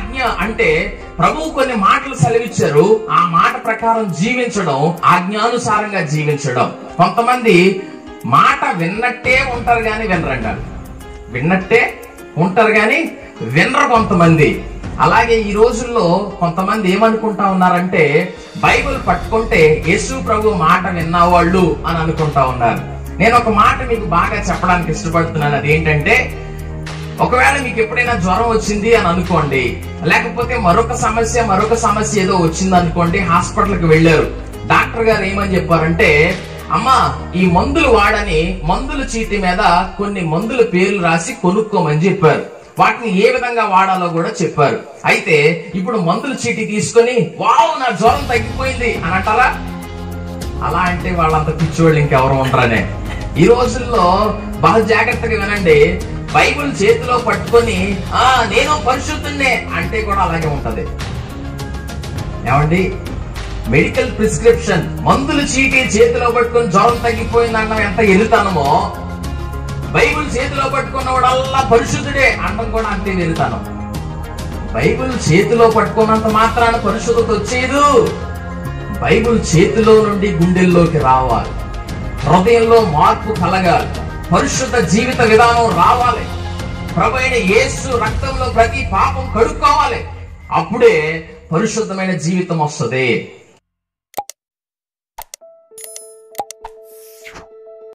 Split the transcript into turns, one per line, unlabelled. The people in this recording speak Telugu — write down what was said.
ఆజ్ఞ అంటే ప్రభువు కొన్ని మాటలు సెలవిచ్చారు ఆ మాట ప్రకారం జీవించడం ఆజ్ఞానుసారంగా జీవించడం కొంతమంది మాట విన్నట్టే ఉంటారు గాని వినరంటారు విన్నట్టే ఉంటారు గాని వినరు కొంతమంది అలాగే ఈ రోజుల్లో కొంతమంది ఏమనుకుంటా ఉన్నారంటే బైబిల్ పట్టుకుంటే యేసు ప్రభు మాట విన్నవాళ్ళు అని అనుకుంటా ఉన్నారు నేను ఒక మాట మీకు బాగా చెప్పడానికి ఇష్టపడుతున్నాను అది ఏంటంటే ఒకవేళ మీకు ఎప్పుడైనా జ్వరం వచ్చింది అని అనుకోండి లేకపోతే మరొక సమస్య మరొక సమస్య ఏదో వచ్చింది అనుకోండి హాస్పిటల్కి వెళ్ళారు డాక్టర్ గారు ఏమని చెప్పారంటే అమ్మా ఈ మందులు వాడని మందుల చీటి మీద కొన్ని మందుల పేర్లు రాసి కొనుక్కోమని చెప్పారు వాటిని ఏ విధంగా వాడాలో కూడా చెప్పారు అయితే ఇప్పుడు మందుల చీటి తీసుకొని వావ్ నా జ్వరం తగ్గిపోయింది అని అంటారా అలా అంటే వాళ్ళంత పిచ్చివాళ్ళు ఇంకెవరు ఉండరనే ఈ రోజుల్లో బాగా జాగ్రత్తగా వినండి బైబిల్ చేతిలో పట్టుకొని ఆ నేను పరిశుద్ధున్నే అంటే కూడా అలాగే ఉంటది ఏమండి మెడికల్ ప్రిస్క్రిప్షన్ మందులు చీటి చేతిలో పట్టుకొని జ్వరం తగ్గిపోయింది అనడం ఎంత ఎరుతనమో బైబిల్ చేతిలో పట్టుకున్నవాడల్లా పరిశుద్ధుడే అనడం కూడా అంతే వెరుతనం బైబిల్ చేతిలో పట్టుకున్నంత మాత్రాన పరిశుద్ధత వచ్చేదు బైబిల్ చేతిలో నుండి గుండెల్లోకి రావాలి హృదయంలో మార్పు కలగాలి పరిశుద్ధ జీవిత విధానం రావాలి ప్రభైన యేసు రక్తంలో ప్రతి పాపం కడుక్కోవాలి అప్పుడే పరిశుద్ధమైన జీవితం వస్తుంది